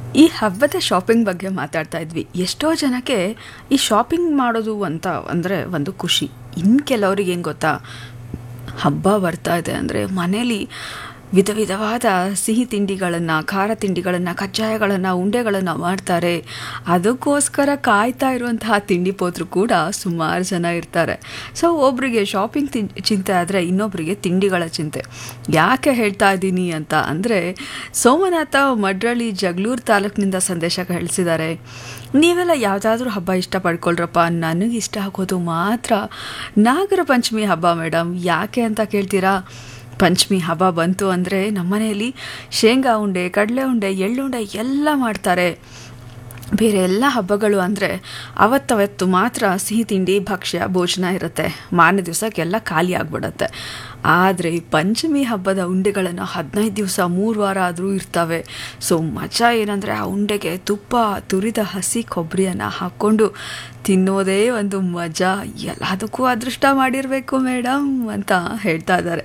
ಈ ಹಬ್ಬದ ಶಾಪಿಂಗ್ ಬಗ್ಗೆ ಮಾತಾಡ್ತಾ ಇದ್ವಿ ಎಷ್ಟೋ ಜನಕ್ಕೆ ಈ ಶಾಪಿಂಗ್ ಮಾಡೋದು ಅಂತ ಅಂದರೆ ಒಂದು ಖುಷಿ ಇನ್ನು ಕೆಲವ್ರಿಗೆ ಏನು ಗೊತ್ತಾ ಹಬ್ಬ ಬರ್ತಾ ಇದೆ ಅಂದರೆ ಮನೇಲಿ ವಿಧ ವಿಧವಾದ ಸಿಹಿ ತಿಂಡಿಗಳನ್ನು ಖಾರ ತಿಂಡಿಗಳನ್ನು ಕಜ್ಜಾಯಗಳನ್ನು ಉಂಡೆಗಳನ್ನು ಮಾಡ್ತಾರೆ ಅದಕ್ಕೋಸ್ಕರ ಕಾಯ್ತಾ ಇರುವಂತಹ ತಿಂಡಿ ಪೋತ್ರು ಕೂಡ ಸುಮಾರು ಜನ ಇರ್ತಾರೆ ಸೊ ಒಬ್ಬರಿಗೆ ಶಾಪಿಂಗ್ ತಿನ್ ಚಿಂತೆ ಆದರೆ ಇನ್ನೊಬ್ಬರಿಗೆ ತಿಂಡಿಗಳ ಚಿಂತೆ ಯಾಕೆ ಹೇಳ್ತಾ ಇದ್ದೀನಿ ಅಂತ ಅಂದರೆ ಸೋಮನಾಥ ಮಡ್ರಳ್ಳಿ ಜಗಳೂರು ತಾಲೂಕಿನಿಂದ ಸಂದೇಶ ಕಳಿಸಿದ್ದಾರೆ ನೀವೆಲ್ಲ ಯಾವುದಾದ್ರೂ ಹಬ್ಬ ಇಷ್ಟ ಪಡ್ಕೊಳ್ರಪ್ಪ ನನಗೆ ಇಷ್ಟ ಆಗೋದು ಮಾತ್ರ ನಾಗರ ಪಂಚಮಿ ಹಬ್ಬ ಮೇಡಮ್ ಯಾಕೆ ಅಂತ ಕೇಳ್ತೀರಾ ಪಂಚಮಿ ಹಬ್ಬ ಬಂತು ಅಂದರೆ ನಮ್ಮನೆಯಲ್ಲಿ ಶೇಂಗಾ ಉಂಡೆ ಕಡಲೆ ಉಂಡೆ ಎಳ್ಳುಂಡೆ ಎಲ್ಲ ಮಾಡ್ತಾರೆ ಬೇರೆ ಎಲ್ಲ ಹಬ್ಬಗಳು ಅಂದರೆ ಅವತ್ತವತ್ತು ಮಾತ್ರ ಸಿಹಿ ತಿಂಡಿ ಭಕ್ಷ್ಯ ಭೋಜನ ಇರುತ್ತೆ ಮಾರನೇ ದಿವಸಕ್ಕೆಲ್ಲ ಖಾಲಿ ಆಗಿಬಿಡತ್ತೆ ಆದರೆ ಈ ಪಂಚಮಿ ಹಬ್ಬದ ಉಂಡೆಗಳನ್ನು ಹದಿನೈದು ದಿವಸ ಮೂರು ವಾರ ಆದರೂ ಇರ್ತವೆ ಸೊ ಮಜಾ ಏನಂದರೆ ಆ ಉಂಡೆಗೆ ತುಪ್ಪ ತುರಿದ ಹಸಿ ಕೊಬ್ಬರಿಯನ್ನು ಹಾಕ್ಕೊಂಡು ತಿನ್ನೋದೇ ಒಂದು ಮಜಾ ಎಲ್ಲದಕ್ಕೂ ಅದೃಷ್ಟ ಮಾಡಿರಬೇಕು ಮೇಡಮ್ ಅಂತ ಹೇಳ್ತಾ ಇದ್ದಾರೆ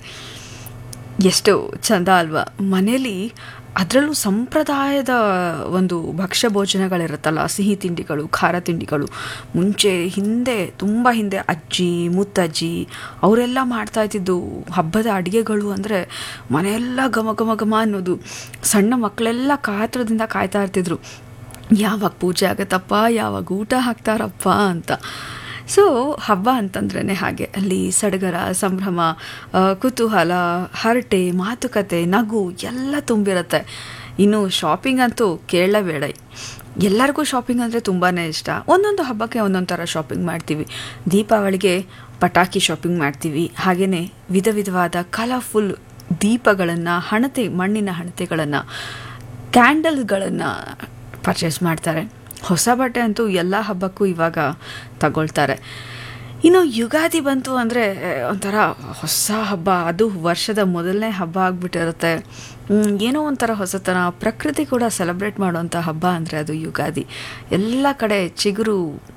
ಎಷ್ಟು ಚಂದ ಅಲ್ವಾ ಮನೇಲಿ ಅದರಲ್ಲೂ ಸಂಪ್ರದಾಯದ ಒಂದು ಭಕ್ಷ್ಯ ಭೋಜನಗಳಿರುತ್ತಲ್ಲ ಸಿಹಿ ತಿಂಡಿಗಳು ಖಾರ ತಿಂಡಿಗಳು ಮುಂಚೆ ಹಿಂದೆ ತುಂಬ ಹಿಂದೆ ಅಜ್ಜಿ ಮುತ್ತಜ್ಜಿ ಅವರೆಲ್ಲ ಮಾಡ್ತಾ ಇದ್ದಿದ್ದು ಹಬ್ಬದ ಅಡುಗೆಗಳು ಅಂದರೆ ಮನೆಯೆಲ್ಲ ಘಮ ಘಮ ಘಮ ಅನ್ನೋದು ಸಣ್ಣ ಮಕ್ಕಳೆಲ್ಲ ಕಾತ್ರದಿಂದ ಕಾಯ್ತಾ ಇರ್ತಿದ್ರು ಯಾವಾಗ ಪೂಜೆ ಆಗತ್ತಪ್ಪ ಯಾವಾಗ ಊಟ ಹಾಕ್ತಾರಪ್ಪ ಅಂತ ಸೊ ಹಬ್ಬ ಅಂತಂದ್ರೇ ಹಾಗೆ ಅಲ್ಲಿ ಸಡಗರ ಸಂಭ್ರಮ ಕುತೂಹಲ ಹರಟೆ ಮಾತುಕತೆ ನಗು ಎಲ್ಲ ತುಂಬಿರುತ್ತೆ ಇನ್ನು ಶಾಪಿಂಗ್ ಅಂತೂ ಕೇಳಲೇಬೇಡ ಎಲ್ಲರಿಗೂ ಶಾಪಿಂಗ್ ಅಂದರೆ ತುಂಬಾ ಇಷ್ಟ ಒಂದೊಂದು ಹಬ್ಬಕ್ಕೆ ಒಂದೊಂದು ಥರ ಶಾಪಿಂಗ್ ಮಾಡ್ತೀವಿ ದೀಪಾವಳಿಗೆ ಪಟಾಕಿ ಶಾಪಿಂಗ್ ಮಾಡ್ತೀವಿ ಹಾಗೆಯೇ ವಿಧ ವಿಧವಾದ ಕಲರ್ಫುಲ್ ದೀಪಗಳನ್ನು ಹಣತೆ ಮಣ್ಣಿನ ಹಣತೆಗಳನ್ನು ಕ್ಯಾಂಡಲ್ಗಳನ್ನು ಪರ್ಚೇಸ್ ಮಾಡ್ತಾರೆ ಹೊಸ ಬಟ್ಟೆ ಅಂತೂ ಎಲ್ಲ ಹಬ್ಬಕ್ಕೂ ಇವಾಗ ತಗೊಳ್ತಾರೆ ಇನ್ನು ಯುಗಾದಿ ಬಂತು ಅಂದರೆ ಒಂಥರ ಹೊಸ ಹಬ್ಬ ಅದು ವರ್ಷದ ಮೊದಲನೇ ಹಬ್ಬ ಆಗಿಬಿಟ್ಟಿರುತ್ತೆ ಏನೋ ಒಂಥರ ಹೊಸತನ ಪ್ರಕೃತಿ ಕೂಡ ಸೆಲೆಬ್ರೇಟ್ ಮಾಡುವಂಥ ಹಬ್ಬ ಅಂದರೆ ಅದು ಯುಗಾದಿ ಎಲ್ಲ ಕಡೆ ಚಿಗುರು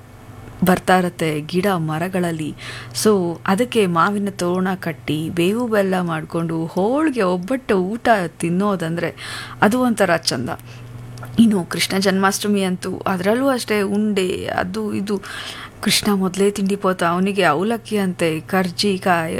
ಬರ್ತಾ ಇರುತ್ತೆ ಗಿಡ ಮರಗಳಲ್ಲಿ ಸೊ ಅದಕ್ಕೆ ಮಾವಿನ ತೋರಣ ಕಟ್ಟಿ ಬೇವು ಬೆಲ್ಲ ಮಾಡಿಕೊಂಡು ಹೋಳಿಗೆ ಒಬ್ಬಟ್ಟು ಊಟ ತಿನ್ನೋದಂದರೆ ಅದು ಒಂಥರ ಚಂದ ಇನ್ನು ಕೃಷ್ಣ ಜನ್ಮಾಷ್ಟಮಿ ಅಂತೂ ಅದರಲ್ಲೂ ಅಷ್ಟೇ ಉಂಡೆ ಅದು ಇದು ಕೃಷ್ಣ ಮೊದಲೇ ತಿಂಡಿ ಪೋತ ಅವನಿಗೆ ಅವಲಕ್ಕಿ ಅಂತೆ ಕರ್ಜಿಕಾಯಿ